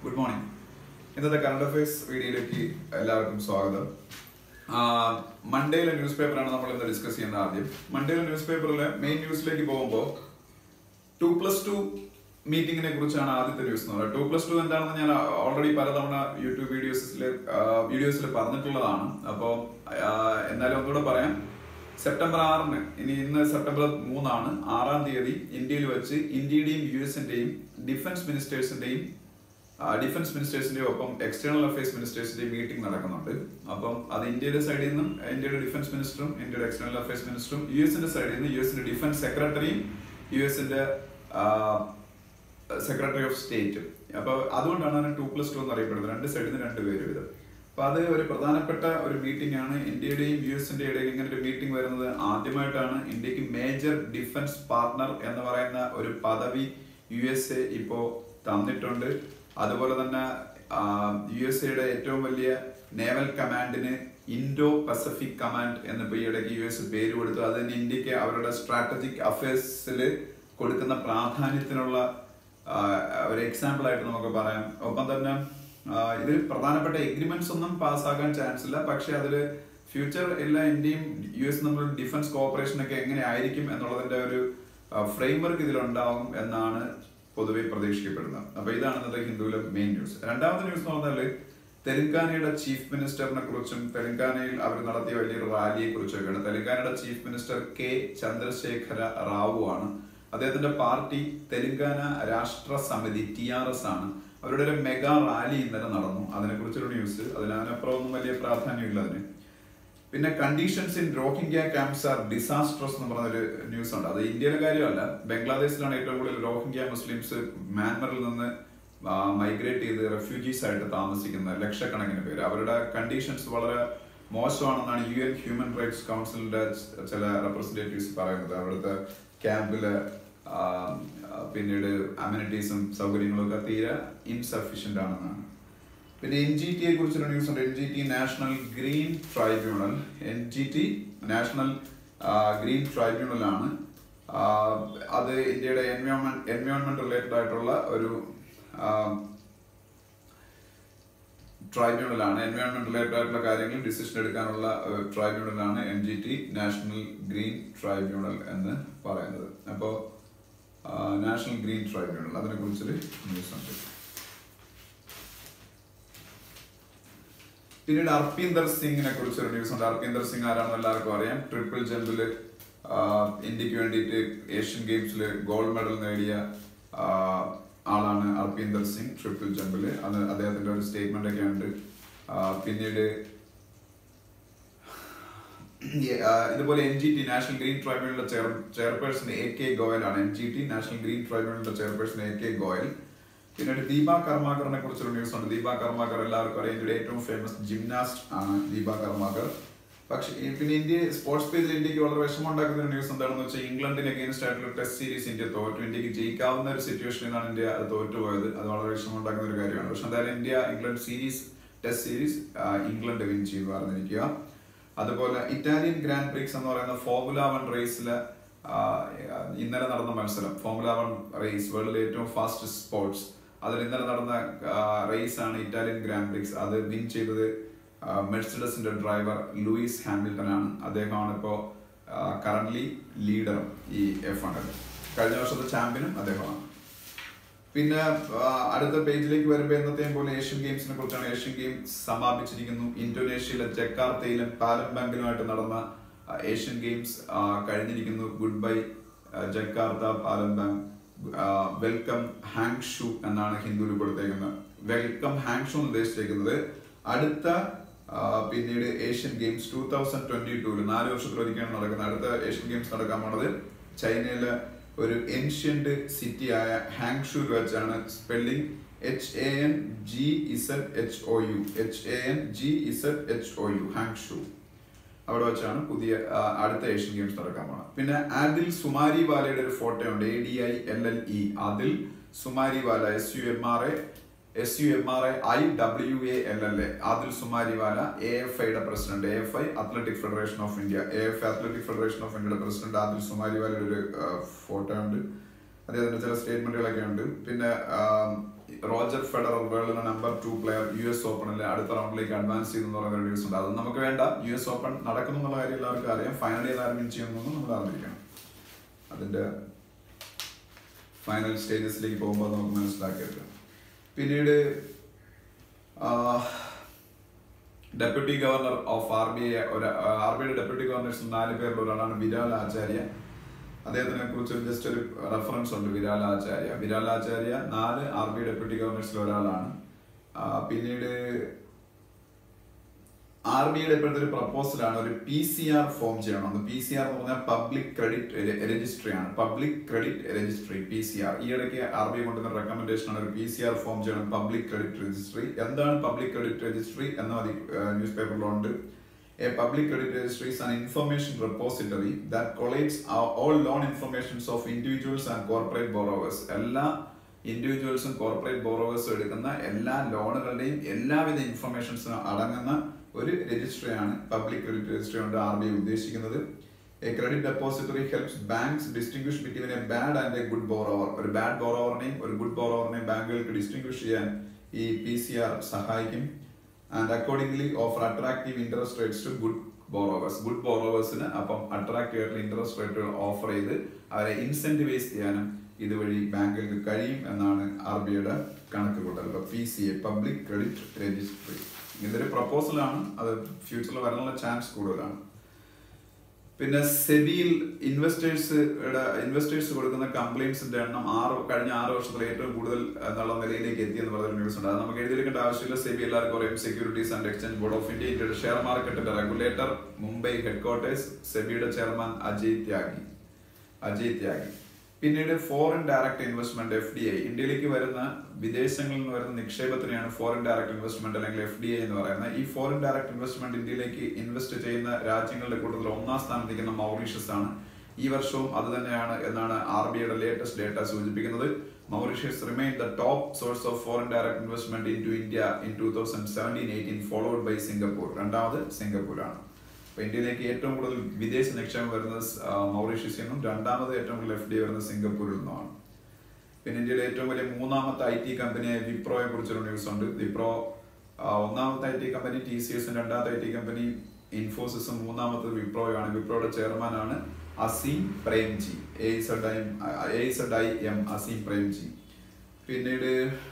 Good morning ഇന്നത്തെ current affairs വീഡിയോയിലേക്ക് എല്ലാവർക്കും സ്വാഗതം മൺഡേയിലെ ന്യൂസ് പേപ്പറാണ് നമ്മൾ ഇന്ന് ഡിസ്കസ് ചെയ്യുന്നത് ആദ്യം മൺഡേയിലെ ന്യൂസ് പേപ്പറിലെ മെയിൻ ന്യൂസിലേക്ക് പോകുമ്പോൾ ടു പ്ലസ് ടു മീറ്റിംഗിനെ കുറിച്ചാണ് ആദ്യത്തെ ന്യൂസ് എന്ന് പറയുന്നത് ടു പ്ലസ് ടു എന്താണെന്ന് ഞാൻ ഓൾറെഡി പലതവണ യൂട്യൂബ് വീഡിയോസിൽ വീഡിയോസിൽ പറഞ്ഞിട്ടുള്ളതാണ് അപ്പോൾ എന്നാലും ഒന്നുകൂടെ പറയാം സെപ്റ്റംബർ ആറിന് ഇനി ഇന്ന് സെപ്റ്റംബർ മൂന്നാണ് ആറാം തീയതി ഇന്ത്യയിൽ വെച്ച് ഇന്ത്യയുടെയും യു എസിന്റെയും ഡിഫൻസ് മിനിസ്റ്റേഴ്സിന്റെയും ഡിഫൻസ് മിനിസ്റ്റേഴ്സിന്റെയും ഒപ്പം എക്സ്റ്റേണൽ അഫയേഴ്സ് മിനിസ്റ്റേഴ്സിന്റെയും മീറ്റിംഗ് നടക്കുന്നുണ്ട് അപ്പം അത് ഇന്ത്യയുടെ സൈഡിൽ നിന്നും ഇന്ത്യയുടെ ഡിഫൻസ് മിനിസ്റ്ററും ഇന്ത്യയുടെ എക്സ്റ്റേണൽ അഫയേഴ്സ് മിനിസ്റ്ററും യു എസിന്റെ സൈഡിൽ നിന്ന് യു എസിന്റെ ഡിഫൻസ് സെക്രട്ടറിയും യു എസിന്റെ സെക്രട്ടറി ഓഫ് സ്റ്റേറ്റും അപ്പൊ അതുകൊണ്ടാണ് അതിന് ടു പ്ലസ് ടു എന്ന് അറിയപ്പെടുന്നത് രണ്ട് സൈഡിൽ നിന്ന് രണ്ട് പേര് വീതം അപ്പൊ അത് ഒരു പ്രധാനപ്പെട്ട ഒരു മീറ്റിംഗ് ആണ് ഇന്ത്യയുടെയും യു എസിന്റെ ഇടയിൽ ഇങ്ങനെ ഒരു മീറ്റിംഗ് വരുന്നത് ആദ്യമായിട്ടാണ് ഇന്ത്യക്ക് മേജർ ഡിഫൻസ് പാർട്ണർ എന്ന് പറയുന്ന ഒരു പദവി യു എസ് എ ഇപ്പോ തന്നിട്ടുണ്ട് അതുപോലെ തന്നെ യു എസ് എയുടെ ഏറ്റവും വലിയ നേവൽ കമാൻഡിന് ഇൻഡോ പസഫിക് കമാൻഡ് എന്നിപ്പോ ഈ ഇടയ്ക്ക് യു എസ് പേര് കൊടുത്തു അത് തന്നെ ഇന്ത്യക്ക് അവരുടെ സ്ട്രാറ്റജിക് അഫയേഴ്സിൽ കൊടുക്കുന്ന പ്രാധാന്യത്തിനുള്ള ഒരു എക്സാമ്പിൾ ആയിട്ട് നമുക്ക് പറയാം ഒപ്പം തന്നെ ഇത് പ്രധാനപ്പെട്ട എഗ്രിമെന്റ്സ് ഒന്നും പാസ്സാകാൻ ചാൻസ് ഇല്ല പക്ഷെ അതിൽ ഫ്യൂച്ചർ എല്ലാ ഇന്ത്യയും യു എസ് തമ്മിലുള്ള ഡിഫൻസ് കോഓപ്പറേഷൻ ഒക്കെ എങ്ങനെ ആയിരിക്കും എന്നുള്ളതിന്റെ ഒരു ഫ്രെയിംവർക്ക് ഇതിലുണ്ടാവും എന്നാണ് പൊതുവെ പ്രതീക്ഷിക്കപ്പെടുന്നത് അപ്പൊ ഇതാണ് ഇന്നത്തെ ഹിന്ദുവിലെ മെയിൻ ന്യൂസ് രണ്ടാമത്തെ ന്യൂസ് എന്ന് പറഞ്ഞാൽ തെലങ്കാനയുടെ ചീഫ് മിനിസ്റ്ററിനെ കുറിച്ചും തെലങ്കാനയിൽ അവർ നടത്തിയ വലിയൊരു റാലിയെ കുറിച്ചൊക്കെയാണ് തെലങ്കാനയുടെ chief minister K Chandrashekar Rao ആണ് അദ്ദേഹത്തിന്റെ പാർട്ടി തെലങ്കാന രാഷ്ട്ര സമിതി ടി ആർ എസ് ആണ് അവരുടെ ഒരു മെഗാ റാലി ഇന്നലെ നടന്നു അതിനെ കുറിച്ചൊരു ന്യൂസ് അതിനപ്പുറം ഒന്നും വലിയ പ്രാധാന്യമില്ല അതിന് പിന്നെ conditions in Rohingya camps are disastrous എന്ന് പറഞ്ഞൊരു ന്യൂസ് ഉണ്ട് അത് ഇന്ത്യയിലെ കാര്യമല്ല ബംഗ്ലാദേശിലാണ് ഏറ്റവും കൂടുതൽ റോഹിംഗ്യ മുസ്ലിംസ് മ്യാൻമറിൽ നിന്ന് മൈഗ്രേറ്റ് ചെയ്ത് റെഫ്യൂജീസ് ആയിട്ട് താമസിക്കുന്ന ലക്ഷക്കണക്കിന് പേര് അവരുടെ കണ്ടീഷൻസ് വളരെ മോശമാണെന്നാണ് യു എൻ ഹ്യൂമൻ റൈറ്റ്സ് കൗൺസിലിന്റെ ചില റെപ്രസെന്റേറ്റീവ്സ് പറയുന്നത് അവിടുത്തെ ക്യാമ്പില് പിന്നീട് അമ്യൂണിറ്റീസും സൗകര്യങ്ങളും ഒക്കെ തീരെ ഇൻസഫിഷ്യന്റ് ആണെന്നാണ് പിന്നെ എൻ ജി ടിയെ കുറിച്ചൊരു ന്യൂസ് ഉണ്ട് N G T national green tribunal N G T national green tribunal ആണ് അത് ഇന്ത്യയുടെ എൻവയോൺമെന്റ് എൻവയോൺമെന്റ് റിലേറ്റഡ് ആയിട്ടുള്ള ഒരു ട്രൈബ്യൂണലാണ് എൻവയോൺമെന്റ് റിലേറ്റഡ് ആയിട്ടുള്ള കാര്യങ്ങൾ ഡിസിഷൻ എടുക്കാനുള്ള ട്രൈബ്യൂണലാണ് N G T national green tribunal എന്ന് പറയുന്നത് അപ്പോൾ നാഷണൽ ഗ്രീൻ ട്രൈബ്യൂണൽ അതിനെ കുറിച്ചൊരു ന്യൂസ് ഉണ്ട് പിന്നീട് അർപ്പീന്ദർ സിംഗിനെ കുറിച്ചൊരു ന്യൂസ് ഉണ്ട് അർപ്പീന്ദർ സിംഗ് ആരാണെന്ന് എല്ലാവർക്കും അറിയാം ട്രിപ്പിൾ ജമ്പില് ഇന്ത്യക്ക് വേണ്ടിയിട്ട് ഏഷ്യൻ ഗെയിംസിൽ ഗോൾഡ് മെഡൽ നേടിയ ആളാണ് അർപ്പീന്ദർ സിംഗ് ട്രിപ്പിൾ ജമ്പില് അത് അദ്ദേഹത്തിന്റെ ഒരു സ്റ്റേറ്റ്മെന്റ് ഒക്കെ ഉണ്ട് പിന്നീട് ഇതുപോലെ N G T national green ട്രൈബ്യൂണലിന്റെ chair chairperson A K Goel ആണ് N G T national green ട്രൈബ്യൂണലിന്റെ ചെയർപേഴ്സൺ എ കെ ഗോയൽ പിന്നീട് ദീപ കർമാക്കറിനെ കുറിച്ചൊരു ന്യൂസ് ഉണ്ട് ദീപ കർമാക്കർ എല്ലാവർക്കും അറിയാം ഇന്ത്യയുടെ ഏറ്റവും ഫേമസ് ജിംനാസ്റ്റ് ആണ് ദീപ കർമാക്കർ പക്ഷെ പിന്നെ ഇന്ത്യ സ്പോർട്സ് പേജിൽ ഇന്ത്യക്ക് വളരെ വിഷമം ഉണ്ടാക്കുന്ന ഒരു ന്യൂസ് എന്താണെന്ന് വെച്ചാൽ ഇംഗ്ലണ്ടിന് അഗേൻസ്റ്റ് ആയിട്ടുള്ള ടെസ്റ്റ് സീരീസ് ഇന്ത്യ തോറ്റു ഇന്ത്യക്ക് ജയിക്കാവുന്ന ഒരു സിറ്റുവേഷനിൽ നിന്നാണ് ഇന്ത്യ അത് തോറ്റുപോയത് അത് വളരെ വിഷമം ഉണ്ടാക്കുന്ന ഒരു കാര്യമാണ് പക്ഷെ എന്തായാലും India England series test series England win ചെയ്തു പറഞ്ഞിരിക്കുക അതുപോലെ ഇറ്റാലിയൻ ഗ്രാൻഡ് പ്രിക്സ് എന്ന് പറയുന്ന ഫോർമുല വൺ റേസിലെ ഇന്നലെ നടന്ന മത്സരം ഫോർമുല വൺ റേസ് വേൾഡിലെ ഏറ്റവും ഫാസ്റ്റ് സ്പോർട്സ് അതിൽ ഇന്നലെ നടന്ന റേസ് ആണ് ഇറ്റാലിയൻ ഗ്രാൻഡ് പ്രിക്സ് അത് വിൻ ചെയ്തത് മെഴ്സിഡസിന്റെ ഡ്രൈവർ ലൂയിസ് ഹാമിൽട്ടൺ ആണ് അദ്ദേഹമാണ് ഇപ്പോൾ കറന്റ് ലീഡർ ഈ എഫ് ഹൺഡ്രഡ് കഴിഞ്ഞ വർഷത്തെ ചാമ്പ്യനും അദ്ദേഹമാണ് പിന്നെ അടുത്ത പേജിലേക്ക് വരുമ്പോൾ എന്നത്തെയും പോലെ ഏഷ്യൻ ഗെയിംസിനെ കുറിച്ചാണ് ഏഷ്യൻ ഗെയിംസ് സമാപിച്ചിരിക്കുന്നു ഇന്തോനേഷ്യയിലെ ജക്കാർത്തയിലും പാലംബാങ്കിലുമായിട്ട് നടന്ന ഏഷ്യൻ ഗെയിംസ് കഴിഞ്ഞിരിക്കുന്നു good bye Jakarta Palembang welcome Hangzhou എന്നാണ് ഹിന്ദുവിൽ കൊടുത്തേക്കുന്നത് വെൽക്കം ഹാങ് ഷു ഉദ്ദേശിച്ചേക്കുന്നത് അടുത്ത പിന്നീട് Asian games two thousand twenty ടൂല് നാല് വർഷത്തിലൊരിക്കലാണ് നടക്കുന്നത് അടുത്ത ഏഷ്യൻ ഗെയിംസ് നടക്കാൻ പോണത് ചൈനയിലെ ഒരു ഏൻഷ്യന്റ് സിറ്റി ആയ ഹാങ്ഷൂർ വെച്ചാണ് spelling H A N G Z H O U H A N G Z H O U Hangzhou അവിടെ വെച്ചാണ് പുതിയ അടുത്ത ഏഷ്യൻ ഗെയിംസ് നടക്കാൻ പോണത് പിന്നെ ആദിൽ സുമാരി വാലയുടെ ഒരു ഫോട്ടോ ഉണ്ട് A D I L L E Adille Sumariwalla S U M R A S U M R I I W A L L A Adille Sumariwalla A F ഐയുടെ president A F I athletic federation of India A F athletic federation of ഇന്ത്യയുടെ president Adille സുമാരിവാലയുടെ ഒരു photo ഉണ്ട് അദ്ദേഹത്തിന്റെ ചില സ്റ്റേറ്റ്മെന്റുകളൊക്കെ ഉണ്ട് പിന്നെ റോജർ ഫെഡറർ വേൾഡിലെ number two player U S ഓപ്പണിൽ അടുത്ത റൗണ്ടിലേക്ക് അഡ്വാൻസ് ചെയ്തെന്ന് പറയുന്ന ഒരു ന്യൂസ് ഉണ്ട് അത് നമുക്ക് വേണ്ട യു എസ് ഓപ്പൺ നടക്കുന്നു എന്നുള്ള കാര്യം എല്ലാവർക്കും അറിയാം ഫൈനൽ ഏത് ആരും ചെയ്യുമെന്നൊന്നും നമ്മൾ അറിഞ്ഞിരിക്കണം അതിന്റെ ഫൈനൽ സ്റ്റേജസിലേക്ക് പോകുമ്പോൾ നമുക്ക് മനസ്സിലാക്കിയെടുക്കാം പിന്നീട് deputy governor of R B I ഒരു ആർ ബി ഐയുടെ ഡെപ്യൂട്ടി ഗവർണേഴ്സ് നാല് പേരിൽ ഒരാളാണ് വിരാൽ ആചാര്യ അദ്ദേഹത്തിനെ കുറിച്ച് ജസ്റ്റ് ഒരു റെഫറൻസ് ഉണ്ട് വിരാൽ ആചാര്യ വിരാൽ ആചാര്യ നാല് ആർ ബി ഐ ഡെപ്യൂട്ടി ഗവർണേഴ്സിൽ ഒരാളാണ് ആ, പിന്നീട് ആർ ബി ഐയുടെ ഇപ്പോഴത്തെ ഒരു പ്രപ്പോസലാണ് ഒരു പി സി ആർ ഫോം ചെയ്യണം പി സി ആർ എന്ന് പറഞ്ഞാൽ പബ്ലിക് ക്രെഡിറ്റ് രജിസ്ട്രി ആണ് public credit registry P C R ഈ ഇടയ്ക്ക് ആർ ബി ഐ കൊണ്ടുവന്ന റെക്കമെൻഡേഷൻ ആണ് ഒരു പി സി ആർ ഫോം ചെയ്യണം പബ്ലിക് ക്രെഡിറ്റ് രജിസ്ട്രി എന്താണ് പബ്ലിക് ക്രെഡിറ്റ് രജിസ്ട്രി എന്ന് മതി ന്യൂസ് പേപ്പറിലുണ്ട് A public credit registry is an information repository that collates all all loan informations of individuals and corporate borrowers. എല്ലാ ഇൻഡിവിജ്വൽസും corporate ബോറോവേഴ്സും എടുക്കുന്ന എല്ലാ ലോണുകളുടെയും എല്ലാവിധ ഇൻഫർമേഷൻസും അടങ്ങുന്ന ഒരു രജിസ്ട്രിയാണ് പബ്ലിക് ക്രെഡിറ്റ് രജിസ്ട്രി കൊണ്ട് ആർ ബി ഐ ഉദ്ദേശിക്കുന്നത് a credit depository helps banks distinguish between a bad and a good borrower ഒരു ബാഡ് ബോറോവറിനെയും ഒരു ഗുഡ് ബോറോവറിനെയും ബാങ്കുകൾക്ക് ഡിസ്റ്റിംഗ്വിഷ് ചെയ്യാൻ ഈ പി സി ആർ സഹായിക്കും and accordingly offer attractive interest rates to good borrowers good ബോറോവേഴ്സിന് അപ്പം അട്രാക്റ്റീവ് ആയിട്ടുള്ള ഇൻട്രസ്റ്റ് റേറ്റുകൾ ഓഫർ ചെയ്ത് അവരെ ഇൻസെന്റിവൈസ് ചെയ്യാനും ഇതുവഴി ബാങ്കുകൾക്ക് കഴിയും എന്നാണ് ആർ ബി ഐയുടെ കണക്ക് കൂട്ടൽ ഇപ്പൊ P C A public credit registry ഇതൊരു പ്രപ്പോസലാണ് അത് ഫ്യൂച്ചറിൽ വരാനുള്ള ചാൻസ് കൂടുതലാണ് പിന്നെ സെബിയിൽ ഇൻവെസ്റ്റേഴ്സ് ഇൻവെസ്റ്റേഴ്സ് കൊടുക്കുന്ന കംപ്ലൈൻസിന്റെ എണ്ണം ആറ് കഴിഞ്ഞ ആറ് വർഷത്തിൽ ഏറ്റവും കൂടുതൽ എന്നുള്ള നിലയിലേക്ക് എത്തിയെന്ന് പറഞ്ഞൊരു ന്യൂസ് ഉണ്ട് അത് നമുക്ക് എഴുതിയിരിക്കേണ്ട ആവശ്യമില്ല സെബി എല്ലാവർക്കും അറിയാം securities and exchange board of India ഇന്ത്യയുടെ ഷെയർ മാർക്കറ്റിന്റെ റെഗുലേറ്റർ മുംബൈ ഹെഡ്ക്വാർട്ടേഴ്സ് സെബിയുടെ ചെയർമാൻ അജയ് ത്യാഗി അജയ് ത്യാഗി പിന്നീട് foreign direct investment F D I ഇന്ത്യയിലേക്ക് വരുന്ന വിദേശങ്ങളിൽ നിന്ന് വരുന്ന നിക്ഷേപത്തിനെയാണ് ഫോറിൻ ഡയറക്ട് ഇൻവെസ്റ്റ്മെന്റ് അല്ലെങ്കിൽ എഫ് ഡി ഐ എന്ന് പറയുന്നത് ഈ ഫോറിൻ ഡയറക്ട് ഇൻവെസ്റ്റ്മെന്റ് ഇന്ത്യയിലേക്ക് ഇൻവെസ്റ്റ് ചെയ്യുന്ന രാജ്യങ്ങളുടെ കൂട്ടത്തിൽ ഒന്നാം സ്ഥാനത്ത് നിൽക്കുന്ന മൗറീഷ്യസ് ആണ് ഈ വർഷവും അത് തന്നെയാണ് എന്നാണ് ആർ ബി ഐയുടെ ലേറ്റസ്റ്റ് ഡേറ്റ സൂചിപ്പിക്കുന്നത് Mauritius remain the top source of foreign direct investment in to India in two thousand seventeen eighteen followed by Singapore രണ്ടാമത് സിംഗപ്പൂരാണ് അപ്പൊ ഇന്ത്യയിലേക്ക് ഏറ്റവും കൂടുതൽ വിദേശ നിക്ഷേപം വരുന്നത് സ്- ആ, മൗറീഷ്യസിൽ നിന്നും രണ്ടാമത് ഏറ്റവും കൂടുതൽ എഫ് ഡി വരുന്നത് സിംഗപ്പൂരിൽ നിന്നുമാണ് പിന്നെ ഇന്ത്യയിലെ ഏറ്റവും വലിയ മൂന്നാമത്തെ ഐ ടി കമ്പനിയായ വിപ്രോയെ കുറിച്ചൊരു ന്യൂസ് ഉണ്ട് വിപ്രോ ആ, ഒന്നാമത്തെ I T company T C എസും രണ്ടാമത്തെ ഐ ടി കമ്പനി ഇൻഫോസിസും മൂന്നാമത്തത് വിപ്രോയാണ് വിപ്രോയുടെ ചെയർമാനാണ് Azim Premji A Z I A Z I M Azim Premji പിന്നീട്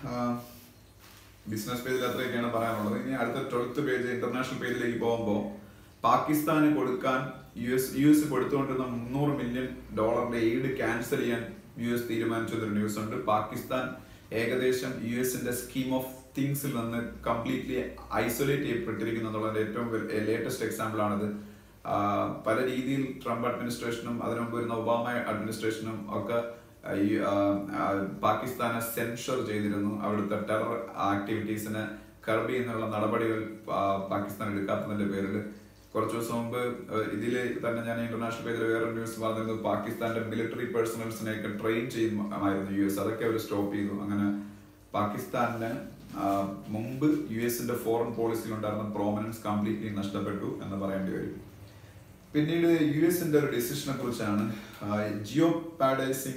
ബിസിനസ് പേജിൽ അത്രയൊക്കെയാണ് പറയാനുള്ളത് ഇനി അടുത്ത ട്വൽത്ത് പേജ് ഇന്റർനാഷണൽ പേജിലേക്ക് പോകുമ്പോൾ പാകിസ്ഥാന് കൊടുക്കാൻ യു എസ് യു എസ് കൊടുത്തുകൊണ്ടിരുന്ന മുന്നൂറ് മില്യൺ ഡോളറിന്റെ എയ്ഡ് ക്യാൻസൽ ചെയ്യാൻ യു എസ് തീരുമാനിച്ചൊരു ന്യൂസ് ഉണ്ട് പാകിസ്ഥാൻ ഏകദേശം യു എസിന്റെ സ്കീം ഓഫ് തിങ്സിൽ നിന്ന് കംപ്ലീറ്റ്ലി ഐസൊലേറ്റ് ചെയ്യപ്പെട്ടിരിക്കുന്നു എന്നുള്ളതിന്റെ ഏറ്റവും ലേറ്റസ്റ്റ് എക്സാമ്പിൾ ആണിത് ആ, പല രീതിയിൽ ട്രംപ് അഡ്മിനിസ്ട്രേഷനും അതിനു മുമ്പ് വരുന്ന ഒബാമ അഡ്മിനിസ്ട്രേഷനും ഒക്കെ ആ, ഈ ആ, ആ, പാകിസ്ഥാനെ സെൻഷർ ചെയ്തിരുന്നു അവിടുത്തെ ടെറർ ആക്ടിവിറ്റീസിനെ കർബ് ചെയ്യുന്നുള്ള നടപടികൾ പാ- പാകിസ്ഥാൻ എടുക്കാത്തതിന്റെ പേരിൽ കുറച്ച് ദിവസം മുമ്പ് ഇതിൽ തന്നെ ഞാൻ ഇന്റർനാഷണൽ പേജിൽ വേറെ ന്യൂസ് പറഞ്ഞിരുന്നു പാകിസ്ഥാന്റെ മിലിറ്ററി പേഴ്സണൽസിനെ ഒക്കെ ട്രെയിൻ ചെയ്യുമായിരുന്നു യു എസ് അതൊക്കെ അവർ സ്റ്റോപ്പ് ചെയ്തു അങ്ങനെ പാകിസ്ഥാനിന് ആ, മുമ്പ് യു എസിന്റെ ഫോറിൻ പോളിസിയിൽ ഉണ്ടായിരുന്ന പ്രോമിനൻസ് കംപ്ലീറ്റ്ലി നഷ്ടപ്പെട്ടു എന്ന് പറയേണ്ടി വരും പിന്നീട് യു എസിന്റെ ഒരു ഡിസിഷനെ കുറിച്ചാണ് ജിയോ പാഡൈസിങ്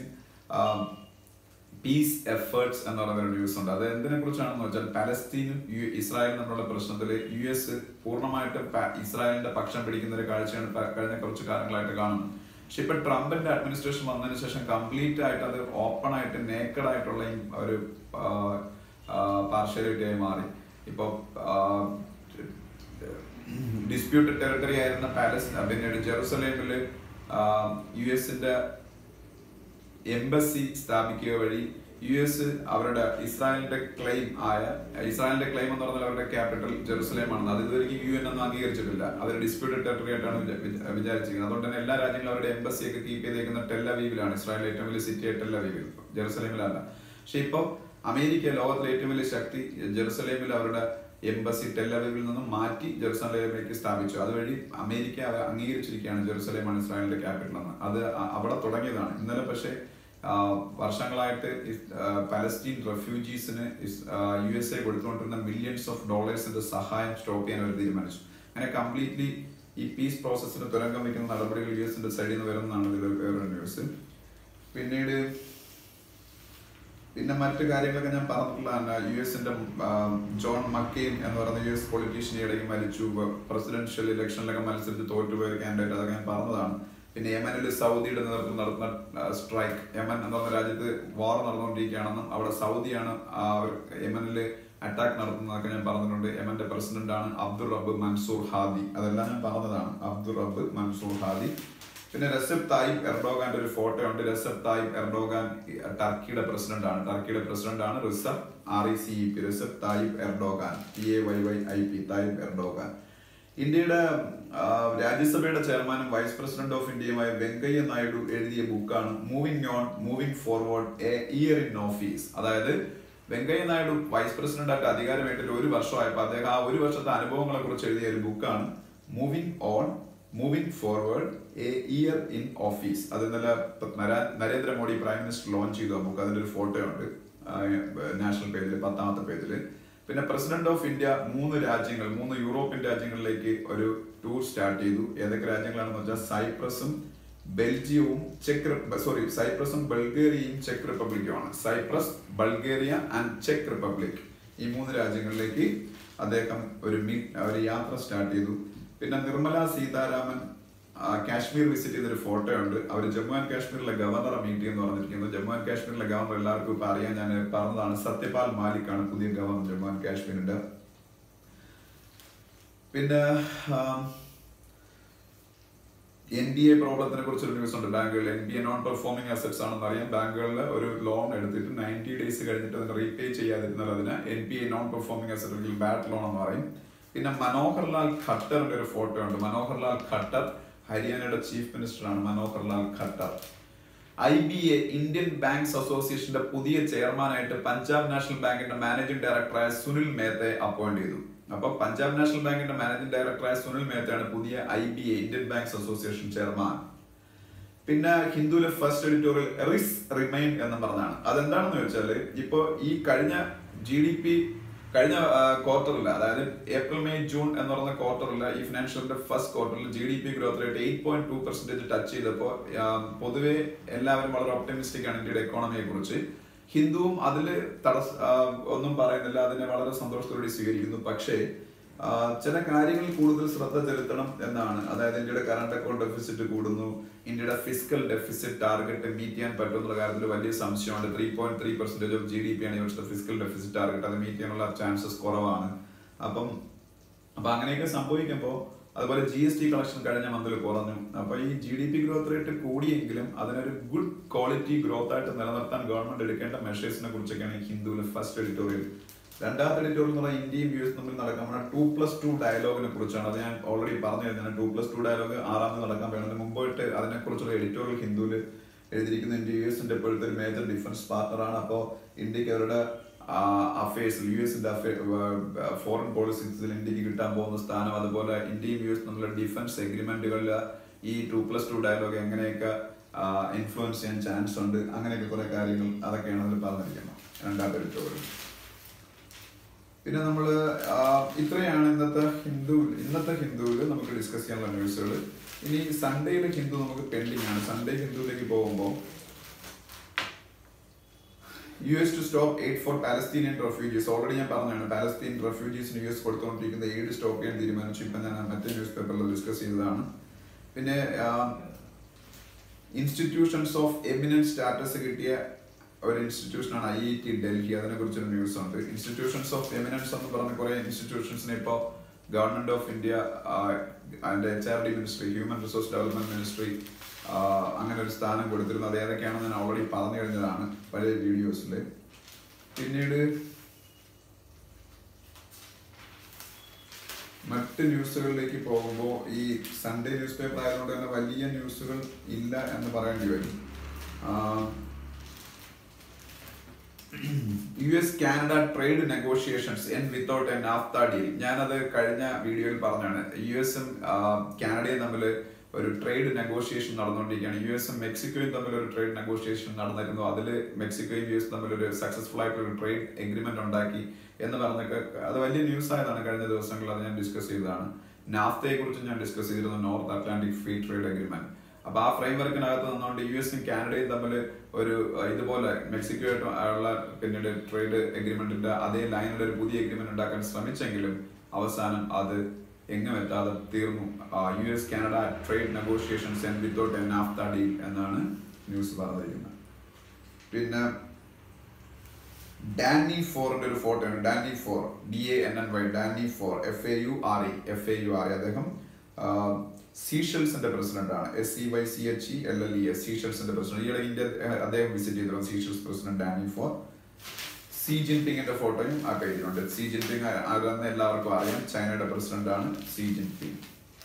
പീസ് എഫേർട്സ് എന്ന് പറയുന്ന ഒരു ന്യൂസ് ഉണ്ട് അത് എന്തിനെ കുറിച്ചാണെന്ന് വെച്ചാൽ പലസ്തീനും യു ഇസ്രായേലും തമ്മിലുള്ള പ്രശ്നത്തിൽ യു എസ് പൂർണ്ണമായിട്ട് പ- ഇസ്രായേലിന്റെ പക്ഷം പിടിക്കുന്ന ഒരു കാഴ്ചയാണ് പ- കഴിഞ്ഞ കുറച്ച് കാലങ്ങളായിട്ട് കാണുന്നത് പക്ഷെ ഇപ്പൊ ട്രംപിന്റെ അഡ്മിനിസ്ട്രേഷൻ വന്നതിന് ശേഷം കംപ്ലീറ്റ് ആയിട്ട് അത് ഓപ്പൺ ആയിട്ട് നേക്കഡ് ആയിട്ടുള്ള ഈ ഒരു പാർഷ്യാലിറ്റി ആയി മാറി ഇപ്പൊ ഡിസ്പ്യൂട്ടഡ് ടെറിട്ടറി ആയിരുന്ന പാലസ് പിന്നീട് ജെറുസലേമില് യു എസിന്റെ എംബസി സ്ഥാപിക്കുക വഴി യു എസ് അവരുടെ ഇസ്രായേലിന്റെ ക്ലെയിം ആയ ഇസ്രായേലിന്റെ ക്ലെയിം എന്ന് പറഞ്ഞാൽ അവരുടെ ക്യാപിറ്റൽ ജെറുസലേം ആണെന്ന് അത് ഇതുവരെ യു എൻ ഒന്നും അംഗീകരിച്ചിട്ടില്ല അത് ഡിസ്പ്യൂട്ടഡ് ടെറിട്ടറി ആയിട്ടാണ് വിചാ- വിചാ- വിചാരിച്ചിരിക്കുന്നത് അതുകൊണ്ട് തന്നെ എല്ലാ രാജ്യങ്ങളും അവരുടെ എംബസി ഒക്കെ കീപ്പ് ചെയ്തേക്കുന്ന ടെല്ലവീവിലാണ് ഇസ്രായേലിലെ ഏറ്റവും വലിയ സിറ്റി ടെല്ലവീവിൽ ജെറുസലേമിലല്ല പക്ഷെ ഇപ്പൊ അമേരിക്ക ലോകത്തിലെ ഏറ്റവും വലിയ ശക്തി ജെറുസലേമിൽ അവരുടെ എംബസി ടെല്ലവീവിൽ നിന്നും മാറ്റി ജെറുസലേമിലേക്ക് സ്ഥാപിച്ചു അതുവഴി അമേരിക്ക അവ അംഗീകരിച്ചിരിക്കുകയാണ് ജെറുസലേമാണ് ഇസ്രായേലിന്റെ ക്യാപിറ്റൽ എന്ന് അത് അ- അവിടെ തുടങ്ങിയതാണ് ഇന്നലെ പക്ഷേ ആ, വർഷങ്ങളായിട്ട് ഇസ്- ആ, പലസ്തീൻ റെഫ്യൂജീസിന് യു എസ് എ കൊടുത്തുകൊണ്ടിരുന്ന മില്യൺസ് ഓഫ് ഡോളേഴ്സിന്റെ സഹായം സ്റ്റോപ്പ് ചെയ്യാൻ അവർ തീരുമാനിച്ചു അങ്ങനെ കംപ്ലീറ്റ്ലി ഈ പീസ് പ്രോസസ്സിന് തുരങ്കം വയ്ക്കുന്ന നടപടികൾ യു എസിന്റെ സൈഡിൽ നിന്ന് വരുന്നതാണ് ഇതിൽ വേറൊരു ന്യൂസ് പിന്നീട് പിന്നെ മറ്റു കാര്യങ്ങളൊക്കെ ഞാൻ പറഞ്ഞിട്ടുള്ളതാണ് യു എസിന്റെ ജോൺ മക്കെയിൻ എന്ന് പറയുന്ന യു എസ് പൊളിറ്റീഷ്യൻ ഇടയ്ക്ക് മരിച്ചു പ്രസിഡൻഷ്യൽ ഇലക്ഷനിലൊക്കെ മത്സരിച്ച് തോറ്റുപോയ ഒരു കാൻഡിഡേറ്റ് അതൊക്കെ ഞാൻ പറഞ്ഞതാണ് പിന്നെ യമനിൽ സൗദിയുടെ നേതൃത്വം നടത്തുന്ന സ്ട്രൈക്ക് യമൻ എന്ന് പറഞ്ഞ രാജ്യത്ത് വാർ നടന്നുകൊണ്ടിരിക്കുകയാണെന്നും അവിടെ സൗദിയാണ് ആ ഒരു യമനിൽ അറ്റാക്ക് നടത്തുന്നതൊക്കെ ഞാൻ പറഞ്ഞിട്ടുണ്ട് യമന്റെ പ്രസിഡന്റ് ആണ് അബ്ദുൾ റബ്ബ് മൻസൂർ ഹാദി അതെല്ലാം ഞാൻ പറഞ്ഞതാണ് അബ്ദുൾ റബ്ബ് മൻസൂർ ഹാദി പിന്നെ റെസെപ് തായിബ് എർഡോഗാന്റെ ഒരു ഫോട്ടോ ഉണ്ട് റെസെപ് തായിബ് എർഡോഗാൻ ടർക്കിയുടെ പ്രസിഡന്റ് ആണ് ടർക്കിയുടെ പ്രസിഡന്റ് ആണ് Recep R E C E P Recep Tayyip Erdogan T A Y Y I P Tayyip Erdogan ഇന്ത്യയുടെ ആ, രാജ്യസഭയുടെ ചെയർമാനും വൈസ് പ്രസിഡന്റ് ഓഫ് ഇന്ത്യയുമായ വെങ്കയ്യ നായിഡു എഴുതിയ ബുക്കാണ് moving on moving forward a year in office അതായത് വെങ്കയ്യ നായിഡു വൈസ് പ്രസിഡന്റ് ആയിട്ട് അധികാരമേറ്റിട്ട് ഒരു വർഷമായപ്പോൾ അദ്ദേഹം ആ ഒരു വർഷത്തെ അനുഭവങ്ങളെ കുറിച്ച് എഴുതിയ ഒരു ബുക്കാണ് moving on moving forward a year in office അത് ഇന്നലെ നരാ- നരേന്ദ്രമോദി പ്രൈം മിനിസ്റ്റർ ലോഞ്ച് ചെയ്ത ബുക്ക് അതിന്റെ ഒരു ഫോട്ടോ ഉണ്ട് നാഷണൽ പേജിൽ പത്താമത്തെ പേജിൽ പിന്നെ പ്രസിഡന്റ് ഓഫ് ഇന്ത്യ മൂന്ന് രാജ്യങ്ങൾ മൂന്ന് യൂറോപ്യൻ രാജ്യങ്ങളിലേക്ക് ഒരു ടൂർ സ്റ്റാർട്ട് ചെയ്തു ഏതൊക്കെ രാജ്യങ്ങളാണെന്ന് വെച്ചാൽ സൈപ്രസും ബെൽജിയവും check sorry സൈപ്രസും ബൾഗേറിയയും check റിപ്പബ്ലിക്കുമാണ് Cyprus Bulgaria and check republic ഈ മൂന്ന് രാജ്യങ്ങളിലേക്ക് അദ്ദേഹം ഒരു മീ ഒരു യാത്ര സ്റ്റാർട്ട് ചെയ്തു പിന്നെ നിർമ്മല സീതാരാമൻ ആ, കാശ്മീർ വിസിറ്റ് ചെയ്തൊരു ഫോട്ടോ ഉണ്ട് അവർ ജമ്മു ആൻഡ് കാശ്മീരിലെ ഗവർണറെ മീറ്റ് ചെയ്യുന്നു പറഞ്ഞിരിക്കുന്നത് ജമ്മു ആൻഡ് കാശ്മീരിലെ ഗവർണർ എല്ലാവർക്കും ഇപ്പൊ അറിയാൻ ഞാൻ പറഞ്ഞതാണ് സത്യപാൽ മാലിക് ആണ് പുതിയ ഗവർണർ ജമ്മു ആൻഡ് കാശ്മീരിന്റെ പിന്നെ എൻ ബി എ പ്രോബ്ലത്തിനെ കുറിച്ചൊരു ന്യൂസ് ഉണ്ട് ബാങ്കുകളിൽ N B A non performing assets ആണെന്ന് അറിയാം ബാങ്കുകളിൽ ഒരു ലോൺ എടുത്തിട്ട് നയൻറ്റി ഡേയ്സ് കഴിഞ്ഞിട്ട് അതിന് റീപേ ചെയ്യാതിരുന്നാൽ അതിന് N B A non performing asset അല്ലെങ്കിൽ ബാഡ് ലോൺ എന്ന് പറയും പിന്നെ മനോഹർലാൽ ഖട്ടറിന്റെ ഒരു ഫോട്ടോ ഉണ്ട് മനോഹർലാൽ ഖട്ടർ ഹരിയാനയുടെ ചീഫ് മിനിസ്റ്ററാണ് Manohar Lal Khattar I B A Indian banks അസോസിയേഷന്റെ പുതിയ ചെയർമാനായിട്ട് പഞ്ചാബ് നാഷണൽ ബാങ്കിന്റെ മാനേജിംഗ് ഡയറക്ടറായ സുനിൽ മേത്തയെ അപ്പോയിന്റ് ചെയ്തു അപ്പൊ പഞ്ചാബ് നാഷണൽ ബാങ്കിന്റെ മാനേജിംഗ് ഡയറക്ടറായ സുനിൽ മേത്തയാണ് പുതിയ I B A Indian banks association chairman പിന്നെ ഹിന്ദുവിലെ ഫസ്റ്റ് എഡിറ്റോറിയൽ റിസ് റിമൈൻ എന്ന് പറഞ്ഞാണ് അതെന്താണെന്ന് വെച്ചാൽ ഇപ്പോ ഈ കഴിഞ്ഞ ജി ഡി പി കഴിഞ്ഞ ക്വാർട്ടറിൽ അതായത് ഏപ്രിൽ മെയ് ജൂൺ എന്ന് പറയുന്ന ക്വാർട്ടറിൽ ഈ ഫിനാൻഷ്യലിന്റെ ഫസ്റ്റ് ക്വാർട്ടറിൽ G D P growth rate eight point two percentage touch ചെയ്തപ്പോൾ പൊതുവെ എല്ലാവരും വളരെ ഒപ്റ്റമിസ്റ്റിക് ആണ് ഇന്ത്യയുടെ എക്കോണമിയെ കുറിച്ച് ഹിന്ദുവും അതിൽ തടസ്സ ആ, ഒന്നും പറയുന്നില്ല അതിനെ വളരെ സന്തോഷത്തോടെ സ്വീകരിക്കുന്നു പക്ഷേ ആ, ചില കാര്യങ്ങളിൽ കൂടുതൽ ശ്രദ്ധ ചെലുത്തണം എന്നാണ് അതായത് ഇന്ത്യയുടെ കറണ്ട് അക്കൗണ്ട് ഡെഫിസിറ്റ് കൂടുന്നു ഇന്ത്യയുടെ ഫിസിക്കൽ ഡെഫിസിറ്റ് ടാർഗറ്റ് മീറ്റ് ചെയ്യാൻ പറ്റുമെന്നുള്ള കാര്യത്തിൽ വലിയ സംശയമുണ്ട് three point three percentage of G D P ആണ് ഈ വർഷത്തെ ഫിസിക്കൽ ഡെഫിസിറ്റ് ടാർഗറ്റ് അത് മീറ്റ് ചെയ്യാനുള്ള ചാൻസസ് കുറവാണ് അപ്പം അപ്പൊ അങ്ങനെയൊക്കെ സംഭവിക്കുമ്പോൾ അതുപോലെ ജി എസ് ടി കളക്ഷൻ കഴിഞ്ഞ മന്തിൽ കുറഞ്ഞു അപ്പൊ ഈ G D P growth rate കൂടിയെങ്കിലും അതിനൊരു ഗുഡ് ക്വാളിറ്റി ഗ്രോത്ത് ആയിട്ട് നിലനിർത്താൻ ഗവൺമെന്റ് എടുക്കേണ്ട മെഷേഴ്സിനെ കുറിച്ചൊക്കെയാണ് ഈ ഹിന്ദുവിലെ ഫസ്റ്റ് എഡിറ്റോറിയൽ രണ്ടാമത്തെ എഡിറ്റോറിയൽ എന്ന് പറഞ്ഞാൽ ഇന്ത്യയും യു എസ് തമ്മിൽ നടക്കാൻ പോകുന്ന ടു പ്ലസ് ടു ഡയലോഗിനെ കുറിച്ചാണ് അത് ഞാൻ ഓൾറെഡി പറഞ്ഞു കഴിഞ്ഞാൽ ടു പ്ലസ് ടു ഡയലോഗ് ആറാമത് നടക്കാൻ പോകുന്നത് മുമ്പായിട്ട് അതിനെക്കുറിച്ചുള്ള എഡിറ്റോറിയൽ ഹിന്ദുവിൽ എഴുതിയിരിക്കുന്ന ഇന്ത്യ യു എസിന്റെ ഇപ്പോഴത്തെ ഒരു മേജർ ഡിഫൻസ് പാർട്ണറാണ് അപ്പോൾ ഇന്ത്യക്ക് അവരുടെ അഫയേഴ്സിൽ യു എസിന്റെ ഫോറിൻ പോളിസിക്സിൽ ഇന്ത്യക്ക് കിട്ടാൻ പോകുന്ന സ്ഥാനം അതുപോലെ ഇന്ത്യയും യു എസ് തമ്മിലുള്ള ഡിഫൻസ് എഗ്രിമെന്റുകളിൽ ഈ ടു പ്ലസ് ടു ഡയലോഗ് എങ്ങനെയൊക്കെ ഇൻഫ്ലുവൻസ് ചെയ്യാൻ ചാൻസ് ഉണ്ട് അങ്ങനെയൊക്കെ കുറെ കാര്യങ്ങൾ അതൊക്കെയാണ് അതിൽ പറഞ്ഞിരിക്കുന്നത് രണ്ടാമത്തെ എഡിറ്റോറിയൽ പിന്നെ നമ്മൾ ഇത്രയാണ് ഇന്നത്തെ ഹിന്ദു ഇന്നത്തെ ഹിന്ദുവിൽ നമുക്ക് ഡിസ്കസ് ചെയ്യാനുള്ള ന്യൂസുകൾ ഇനി സൺഡേയിലെ ഹിന്ദു നമുക്ക് പെൻഡിങ് ആണ് സൺഡേ ഹിന്ദുവിലേക്ക് പോകുമ്പോൾ U S to stop aid for Palestinian refugees already ഞാൻ പറഞ്ഞാണ് പാലസ്തീൻ റെഫ്യൂജീസിന് യു എസ് കൊടുത്തുകൊണ്ടിരിക്കുന്ന എയ്ഡ് സ്റ്റോപ്പ് ചെയ്യാൻ തീരുമാനിച്ചു ഇപ്പം ഞാൻ മറ്റേ ന്യൂസ് പേപ്പറിൽ ഡിസ്കസ് ചെയ്തതാണ് പിന്നെ ഇൻസ്റ്റിറ്റ്യൂഷൻസ് ഓഫ് എമിനൻറ്റ് സ്റ്റാറ്റസ് കിട്ടിയ ഒരു ഇൻസ്റ്റിറ്റ്യൂഷനാണ് ഐ ഐ ടി ഡൽഹി അതിനെ കുറിച്ചൊരു ന്യൂസ് ഉണ്ട് ഇൻസ്റ്റിറ്റ്യൂഷൻസ് ഓഫ് എമിനൻസ് എന്ന് പറഞ്ഞ കുറെ ഇൻസ്റ്റിറ്റ്യൂഷൻസിനെ ഇപ്പോൾ ഗവൺമെന്റ് ഓഫ് ഇന്ത്യ അതിന്റെ H R D ministry human resource development ministry അങ്ങനെ ഒരു സ്ഥാനം കൊടുത്തിരുന്നു അത് ഏതൊക്കെയാണെന്ന് ഞാൻ ഓൾറെഡി പറഞ്ഞു കഴിഞ്ഞതാണ് പഴയ വീഡിയോസിൽ പിന്നീട് മറ്റ് ന്യൂസുകളിലേക്ക് പോകുമ്പോൾ ഈ സൺഡേ ന്യൂസ് പേപ്പർ ആയതുകൊണ്ട് തന്നെ വലിയ ന്യൂസുകൾ ഇല്ല എന്ന് പറയേണ്ടി വരും U S Canada trade negotiations and without N NAFTA deal ഞാനത് കഴിഞ്ഞ വീഡിയോയിൽ പറഞ്ഞാണ് യു എസും കാനഡയും തമ്മിൽ ഒരു ട്രേഡ് നെഗോഷിയേഷൻ നടന്നുകൊണ്ടിരിക്കുകയാണ് യു എസും മെക്സിക്കോയും തമ്മിൽ ഒരു ട്രേഡ് നെഗോഷിയേഷൻ നടന്നിരുന്നു അതിൽ മെക്സിക്കോയും യു എസ് തമ്മിൽ ഒരു സക്സസ്ഫുൾ ആയിട്ടുള്ള ഒരു ട്രേഡ് എഗ്രിമെന്റ് ഉണ്ടാക്കി എന്ന് പറഞ്ഞൊക്കെ അത് വലിയ ന്യൂസ് ആയതാണ് കഴിഞ്ഞ ദിവസങ്ങളിൽ അത് ഞാൻ ഡിസ്കസ് ചെയ്തതാണ് നാഫ്തയെ കുറിച്ച് ഞാൻ ഡിസ്കസ് ചെയ്തിരുന്നു North Atlantic free trade agreement അപ്പൊ ആ ഫ്രെയിം വർക്കിനകത്ത് നിന്നുകൊണ്ട് യു എസും കാനഡയും തമ്മിൽ ഒരു അഹ് ഇതുപോലെ മെക്സിക്കോയായിട്ട് ഉള്ള പിന്നീട് ട്രേഡ് എഗ്രിമെന്റിന്റെ അതേ ലൈനിൽ ഒരു പുതിയ എഗ്രിമെന്റ് ഉണ്ടാക്കാൻ ശ്രമിച്ചെങ്കിലും അവസാനം അത് എങ്ങും എത്താതെ തീർന്നു U S Canada trade negotiations and without NAFTA deal എന്നാണ് ന്യൂസ് പറഞ്ഞിരിക്കുന്നത് പിന്നെ ഡാനി ഫോറിന്റെ ഒരു ഫോട്ടോ ആണ് Danny Faure D A N N Y Danny Faure F A U R E F A U R E അദ്ദേഹം സീഷൽസിന്റെ president ആണ് S C Y C H E L L E S സീഷൽസിന്റെ president ഈയിടെ India ഏഹ്, അദ്ദേഹം visit ചെയ്തിരുന്നു Seychelles president Danny Faure Xi ജിൻപിങ്ങിന്റെ ഫോട്ടോയും ആ പേജിലുണ്ട് സി ജിൻപിങ് ആരെന്ന് എല്ലാവർക്കും അറിയാം ചൈനയുടെ പ്രസിഡന്റ് ആണ് സി ജിൻപിങ്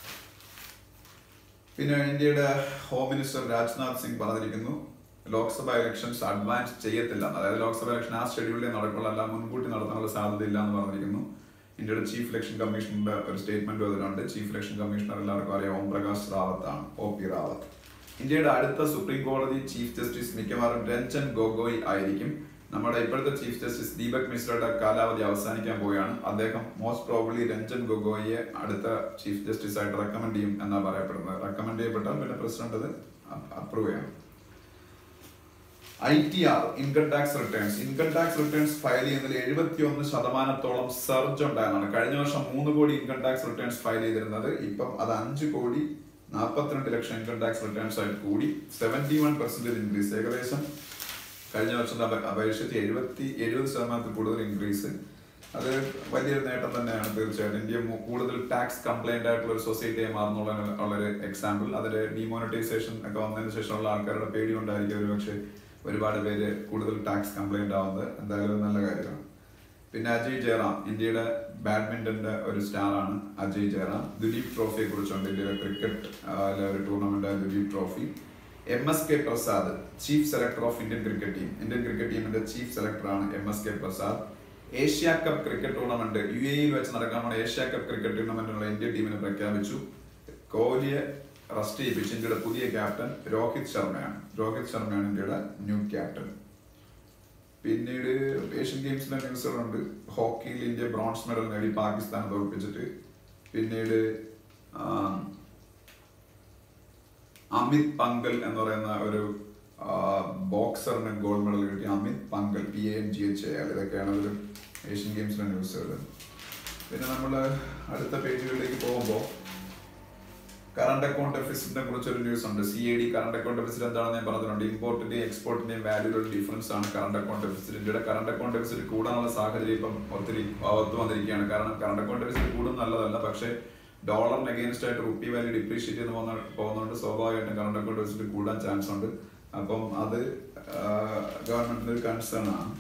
പിന്നെ ഇന്ത്യയുടെ ഹോം മിനിസ്റ്റർ രാജ്നാഥ് സിംഗ് പറഞ്ഞിരിക്കുന്നു ലോക്സഭ ഇലക്ഷൻസ് അഡ്വാൻസ് ചെയ്യത്തില്ല അതായത് ലോക്സഭ ഇലക്ഷൻ ആ ഷെഡ്യൂളിലെ നടക്കുള്ളൂ അല്ല മുൻകൂട്ടി നടത്താനുള്ള സാധ്യതയില്ല എന്ന് പറഞ്ഞിരിക്കുന്നു ഇന്ത്യയുടെ ചീഫ് ഇലക്ഷൻ കമ്മീഷണറുടെ ഒരു സ്റ്റേറ്റ്മെന്റ് അതിലുണ്ട് ചീഫ് ഇലക്ഷൻ കമ്മീഷണർ എല്ലാവർക്കും അറിയാം ഓം പ്രകാശ് റാവത്ത് ആണ് ഒ പി റാവത്ത് ഇന്ത്യയുടെ അടുത്ത സുപ്രീം കോടതി ചീഫ് ജസ്റ്റിസ് മിക്കവാറും രഞ്ജൻ ഗൊഗോയ് ആയിരിക്കും നമ്മുടെ ഇപ്പോഴത്തെ ചീഫ് ജസ്റ്റിസ് ദീപക് മിശ്രയുടെ കാലാവധി അവസാനിക്കാൻ പോവുകയാണ് അദ്ദേഹം മോസ്റ്റ് പ്രോബ്ലി രഞ്ജൻ ഗൊഗോയിയെ അടുത്ത ചീഫ് ജസ്റ്റിസ് ആയിട്ട് റെക്കമെൻഡ് ചെയ്യും എന്നാണ് പറയപ്പെടുന്നത് റെക്കമെൻഡ് ചെയ്യപ്പെട്ടാൽ പിന്നെ പ്രസിഡന്റ് അത് അപ്രൂവ് ചെയ്യണം I T R income tax returns income tax returns file ചെയ്യുന്നതിൽ എഴുപത്തി ഒന്ന് ശതമാനത്തോളം സർജ് ഉണ്ടായതാണ് കഴിഞ്ഞ വർഷം മൂന്ന് കോടി ഇൻകം ടാക്സ് റിട്ടേൺസ് ഫയൽ ചെയ്തിരുന്നത് ഇപ്പം അത് അഞ്ച് കോടി നാൽപ്പത്തിരണ്ട് ലക്ഷം ഇൻകം ടാക്സ് റിട്ടേൺസ് ആയിട്ട് കൂടി സെവന്റി വൺ പെർസെന്റേജ് ഇൻക്രീസ് ഏകദേശം കഴിഞ്ഞ വർഷത്തെ അപേ- അപേക്ഷിച്ച് എഴുപത്തി എഴുപത് ശതമാനത്തിൽ കൂടുതൽ ഇൻക്രീസ് അത് വലിയൊരു നേട്ടം തന്നെയാണ് തീർച്ചയായിട്ടും ഇന്ത്യ മു- കൂടുതൽ ടാക്സ് കംപ്ലൈന്റ് ആയിട്ടുള്ള ഒരു സൊസൈറ്റിയായി മാറുന്നുള്ള ഉള്ളൊരു എക്സാമ്പിൾ അതിൽ ഡിമോണിറ്റൈസേഷൻ ഒക്കെ വന്നതിന് ശേഷമുള്ള ആൾക്കാരുടെ പേടി കൊണ്ടായിരിക്കും ഒരു പക്ഷേ ഒരുപാട് പേര് കൂടുതൽ ടാക്സ് കംപ്ലൈന്റ് ആവുന്നത് എന്തായാലും ഒരു നല്ല കാര്യമാണ് പിന്നെ അജയ് ജയറാം ഇന്ത്യയുടെ ബാഡ്മിന്റന്റെ ഒരു സ്റ്റാർ ആണ് അജയ് ജയറാം ദുലീപ് ട്രോഫിയെ കുറിച്ചുണ്ട് ഇന്ത്യയുടെ ക്രിക്കറ്റ് ഒരു tournament Duleep trophy M S K Prasad chief selector of Indian cricket team Indian cricket ടീമിന്റെ ചീഫ് സെലക്ടറാണ് M S K Prasad Asia cup cricket tournament യു എയിൽ വെച്ച് നടക്കാൻ പോണ ഏഷ്യ കപ്പ് ക്രിക്കറ്റ് ടൂർണമെന്റിനുള്ള ഇന്ത്യ ടീമിനെ പ്രഖ്യാപിച്ചു കോഹ്ലിയെ റസ്റ്റ് ചെയ്യിപ്പിച്ച് ഇന്ത്യയുടെ പുതിയ ക്യാപ്റ്റൻ രോഹിത് ശർമ്മയാണ് രോഹിത് ശർമ്മയാണ് ഇന്ത്യയുടെ ന്യൂ ക്യാപ്റ്റൻ പിന്നീട് ഏഷ്യൻ ഗെയിംസിലെ ന്യൂസുകളുണ്ട് ഹോക്കിയിൽ ഇന്ത്യ ബ്രോൺസ് മെഡൽ നേടി പാകിസ്ഥാനെ തോൽപ്പിച്ചിട്ട് പിന്നീട് ആ, അമിത് പങ്കൽ എന്ന് പറയുന്ന ഒരു ബോക്സറിന് ഗോൾഡ് മെഡൽ കിട്ടി Amit Panghal P N G H A ഇതൊക്കെയാണ് ഒരു ഏഷ്യൻ ഗെയിംസിലെ ന്യൂസുകൾ പിന്നെ നമ്മൾ അടുത്ത പേജുകളിലേക്ക് പോകുമ്പോൾ കറണ്ട് അക്കൗണ്ട് ഡെഫിസിറ്റിനെ കുറിച്ച് ഒരു ന്യൂസ് ഉണ്ട് C A D current account deficit എന്താണെന്ന് ഞാൻ പറഞ്ഞിട്ടുണ്ട് ഇമ്പോർട്ടിന്റെയും എക്സ്പോർട്ടിന്റെയും വാല്യൂലുള്ള ഡിഫറൻസ് ആണ് കറണ്ട് അക്കൗണ്ട് ഡെഫിസിറ്റ് ഇന്ത്യയുടെ കറണ്ട് അക്കൗണ്ട് ഡെഫിസിറ്റ് കൂടാനുള്ള സാഹചര്യം ഇപ്പം ഒത്തിരി ഒത്തു വന്നിരിക്കുകയാണ് കാരണം കറണ്ട് അക്കൗണ്ട് ഡെഫിസിറ്റ് കൂടും നല്ലതല്ല പക്ഷേ ഡോളറിന് അഗേൻസ്റ്റ് ആയിട്ട് റുപ്പി വാല്യൂ ഡിപ്രീഷിയേറ്റ് ചെയ്ത് പോകുന്ന പോകുന്നതുകൊണ്ട് സ്വാഭാവികമായിട്ടും കറണ്ട് അക്കൗണ്ട് ഡെഫിസിറ്റ് കൂടാൻ ചാൻസ് ഉണ്ട് അപ്പം അത് ഗവൺമെന്റിന്റെ ഒരു കൺസേൺ ആണ്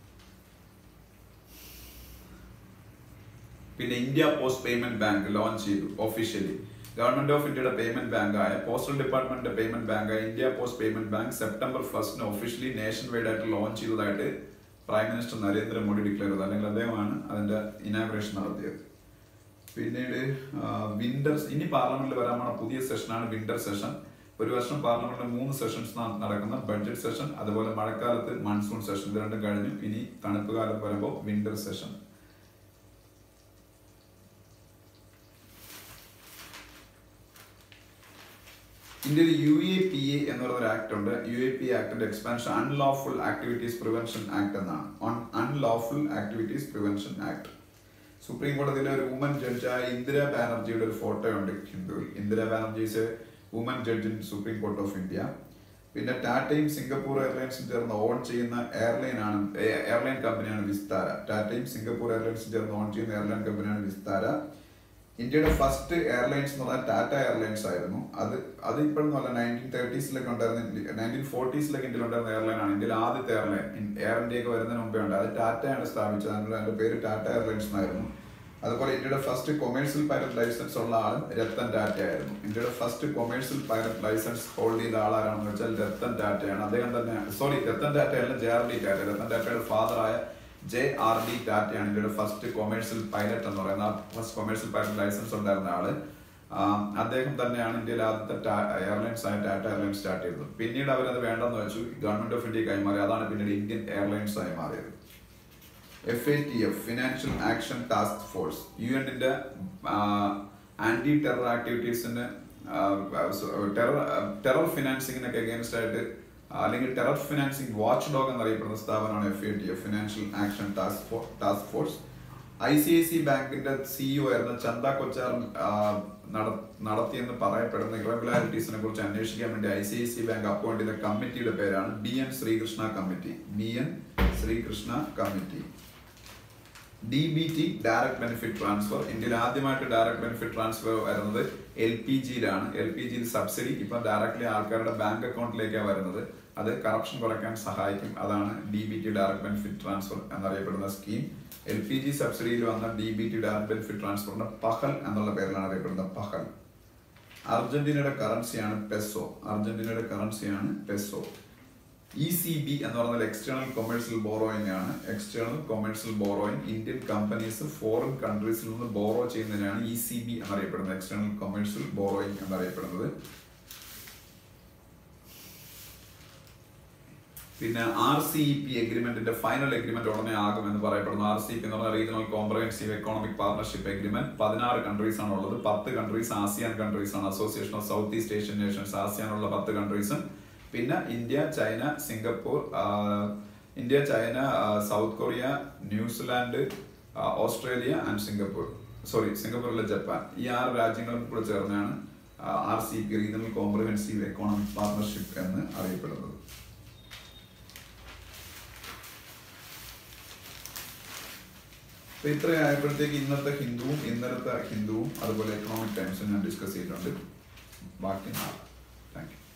പിന്നെ India post payment bank launch ചെയ്തു ഒഫീഷ്യലി ഗവൺമെന്റ് ഓഫ് ഇന്ത്യയുടെ പേയ്മെന്റ് ബാങ്കായ പോസ്റ്റൽ ഡിപ്പാർട്ട്മെന്റിന്റെ പേയ്മെന്റ് ബാങ്കായ India post payment bank September ഫസ്റ്റിന് ഒഫീഷ്യലി നേഷൻ വൈഡ് ആയിട്ട് ലോഞ്ച് ചെയ്തതായിട്ട് പ്രൈം മിനിസ്റ്റർ നരേന്ദ്രമോദി ഡിക്ലെയർ ചെയ്തു അല്ലെങ്കിൽ അദ്ദേഹമാണ് അതിന്റെ ഇനാഗ്രേഷൻ നടത്തിയത് പിന്നീട് വിന്റർ ഇനി പാർലമെന്റിൽ വരാൻ പോണ പുതിയ സെഷനാണ് വിന്റർ സെഷൻ ഒരു വർഷം പാർലമെന്റിൽ മൂന്ന് സെഷൻസ് നടക്കുന്ന ബഡ്ജറ്റ് സെഷൻ അതുപോലെ മഴക്കാലത്ത് മൺസൂൺ സെഷൻ ഇത് രണ്ടും കഴിഞ്ഞു ഇനി തണുപ്പ് കാലം വരുമ്പോൾ വിന്റർ സെഷൻ ഇന്ത്യയിൽ യു എ പി എ എന്ന് പറയുന്ന ഒരു ആക്ട് ഉണ്ട് യു എ പി ആക്ടിന്റെ expansion unlawful activities prevention act എന്നാണ് unlawful activities prevention act supreme കോടതിയിലെ ഒരു വുമൻ ജഡ്ജായ ഇന്ദിരാ ബാനർജിയുടെ ഒരു ഫോട്ടോ ഉണ്ട് ഹിന്ദുവിൽ Indira Banerjee is a woman judge in supreme court of India പിന്നെ ടാറ്റയും സിംഗപ്പൂർ എയർലൈൻസും ചേർന്ന് ഓൺ ചെയ്യുന്ന എയർലൈൻ ആണ് എയർലൈൻ കമ്പനിയാണ് വിസ്താര ടാറ്റയും സിംഗപ്പൂർ എയർലൈൻസും ചേർന്ന് ഓൺ ചെയ്യുന്ന എയർലൈൻ കമ്പനിയാണ് വിസ്താര ഇന്ത്യയുടെ ഫസ്റ്റ് എയർലൈൻസ് എന്ന് പറഞ്ഞാൽ ടാറ്റ എയർലൈൻസ് ആയിരുന്നു അത് അത് ഇപ്പോഴൊന്നും അല്ല നയൻറ്റീൻ തേർട്ടീസിലൊക്കെ ഉണ്ടായിരുന്ന നയൻറ്റീൻ ഫോർട്ടീസിലൊക്കെ ഇന്ത്യയിൽ ഉണ്ടായിരുന്ന എയർലൈൻ ആണ് ഇന്ത്യയിലെ ആദ്യത്തെ എയർലൈൻ എയർ ഇന്ത്യ ഒക്കെ വരുന്നതിന് മുമ്പേ ഉണ്ട് അത് ടാറ്റയാണ് സ്ഥാപിച്ചത് അതിനുള്ള അതിന്റെ പേര് ടാറ്റ എയർലൈൻസ് എന്നായിരുന്നു അതുപോലെ ഇന്ത്യയുടെ ഫസ്റ്റ് കൊമേഴ്സ്യൽ പൈലറ്റ് ലൈസൻസ് ഉള്ള ആളും രത്തൻ ടാറ്റ ആയിരുന്നു ഇന്ത്യയുടെ first commercial pilot license hold ചെയ്ത ആളാരാണെന്ന് വെച്ചാൽ രത്തൻ ടാറ്റയാണ് അദ്ദേഹം തന്നെ സോറി രത്തൻ ടാറ്റയല്ല J R D Tata Ratan ടാറ്റയുടെ ഫാദറായ ജെ ആർ ഡി ടാറ്റയാണ് ഇന്ത്യയുടെ ഫസ്റ്റ് കൊമേഴ്സ്യൽ പൈലറ്റ് എന്ന് പറയുന്ന ഫസ്റ്റ് കൊമേഴ്സ്യൽ പൈലറ്റ് ലൈസൻസ് ഉണ്ടായിരുന്ന ആള് ആ, അദ്ദേഹം തന്നെയാണ് ഇന്ത്യയിലെ ആദ്യത്തെ എയർലൈൻസ് ആയ ടാറ്റ എയർലൈൻസ് സ്റ്റാർട്ട് ചെയ്തത് പിന്നീട് അവരത് വേണ്ടെന്ന് വെച്ചു ഗവൺമെന്റ് ഓഫ് ഇന്ത്യ കൈമാറി അതാണ് പിന്നീട് ഇന്ത്യൻ എയർലൈൻസ് ആയി മാറിയത് F A T F financial action task force യു എന്നിന്റെ ആന്റി ടെറർ ആക്ടിവിറ്റീസിന് ടെറർ ടെറർ ഫിനാൻസിങ്ങിനൊക്കെ അഗേൻസ്റ്റ് ആയിട്ട് അല്ലെങ്കിൽ ടെറർ ഫിനാൻസിങ് വാച്ച് ഡോഗ് എന്നറിയപ്പെടുന്ന സ്ഥാപനമാണ് F A T F financial action task task force I C I C ബാങ്കിന്റെ സിഇഒ ആയിരുന്ന ചന്ദ കൊച്ചാർ ആ, നട- നടത്തിയെന്ന് പറയപ്പെടുന്ന ഇറഗുലാരിറ്റീസിനെ കുറിച്ച് അന്വേഷിക്കാൻ വേണ്ടി I C I C bank appoint ചെയ്ത കമ്മിറ്റിയുടെ പേരാണ് B N Srikrishna committee B N Srikrishna committee D B T direct benefit transfer ഇന്ത്യയിൽ ആദ്യമായിട്ട് ഡയറക്ട് ബെനിഫിറ്റ് ട്രാൻസ്ഫർ വരുന്നത് എൽ പി ജിയിലാണ് എൽ പി ജിയിൽ സബ്സിഡി ഇപ്പൊ ഡയറക്ട്ലി ആൾക്കാരുടെ ബാങ്ക് അക്കൗണ്ടിലേക്കാണ് വരുന്നത് അത് കറപ്ഷൻ കുറയ്ക്കാൻ സഹായിക്കും അതാണ് D B T direct benefit transfer എന്നറിയപ്പെടുന്ന സ്കീം എൽ പി ജി സബ്സിഡിയിൽ വന്ന D B T direct benefit ട്രാൻസ്ഫറിന്റെ പഹൽ എന്നുള്ള പേരിലാണ് അറിയപ്പെടുന്നത് പഹൽ അർജന്റീനയുടെ കറൻസിയാണ് പെസോ അർജന്റീനയുടെ കറൻസിയാണ് പെസോ ഇ സി ബി എന്ന് പറയുന്നത് എക്സ്റ്റേണൽ കൊമേഴ്സ്യൽ ബോറോയിങ് ആണ് external commercial borrowing Indian companies foreign കൺട്രീസിൽ നിന്ന് ബോറോ ചെയ്യുന്നതിനാണ് ഇ സി ബി എന്നറിയപ്പെടുന്നത് എക്സ്റ്റേണൽ കൊമേഴ്സ്യൽ ബോറോയിങ് എന്നറിയപ്പെടുന്നത് പിന്നെ ആർ സി ഇ പി എഗ്രിമെന്റിന്റെ ഫൈനൽ എഗ്രിമെന്റ് ഉടനെ ആകും എന്ന് പറയപ്പെടുന്നു ആർ സി പി എന്ന് പറഞ്ഞ regional comprehensive economic partnership agreement പതിനാറ് കൺട്രീസ് ആണ് ഉള്ളത് പത്ത് കൺട്രീസ് ആസിയാൻ കൺട്രീസ് ആണ് association of south east Asian nations ആസിയാനുള്ള പത്ത് കൺട്രീസും പിന്നെ ഇന്ത്യ ചൈന സിംഗപ്പൂർ ആ, ഇന്ത്യ ചൈന ആ, സൗത്ത് കൊറിയ ന്യൂസിലാൻഡ് ആ, ഓസ്ട്രേലിയ ആൻഡ് സിംഗപ്പൂർ സോറി സിംഗപ്പൂരിലെ ജപ്പാൻ ഈ ആറ് രാജ്യങ്ങളും കൂടെ ചേർന്നാണ് R C P regional comprehensive economic partnership എന്ന് അറിയപ്പെടുന്നത് അപ്പൊ ഇത്രയായപ്പോഴത്തേക്ക് ഇന്നത്തെ ഹിന്ദുവും ഇന്നലത്തെ ഹിന്ദുവും അതുപോലെ എക്കണോമിക് ടൈംസും ഞാൻ ഡിസ്കസ് ചെയ്തിട്ടുണ്ട് ബാക്കി നാളെ താങ്ക് യു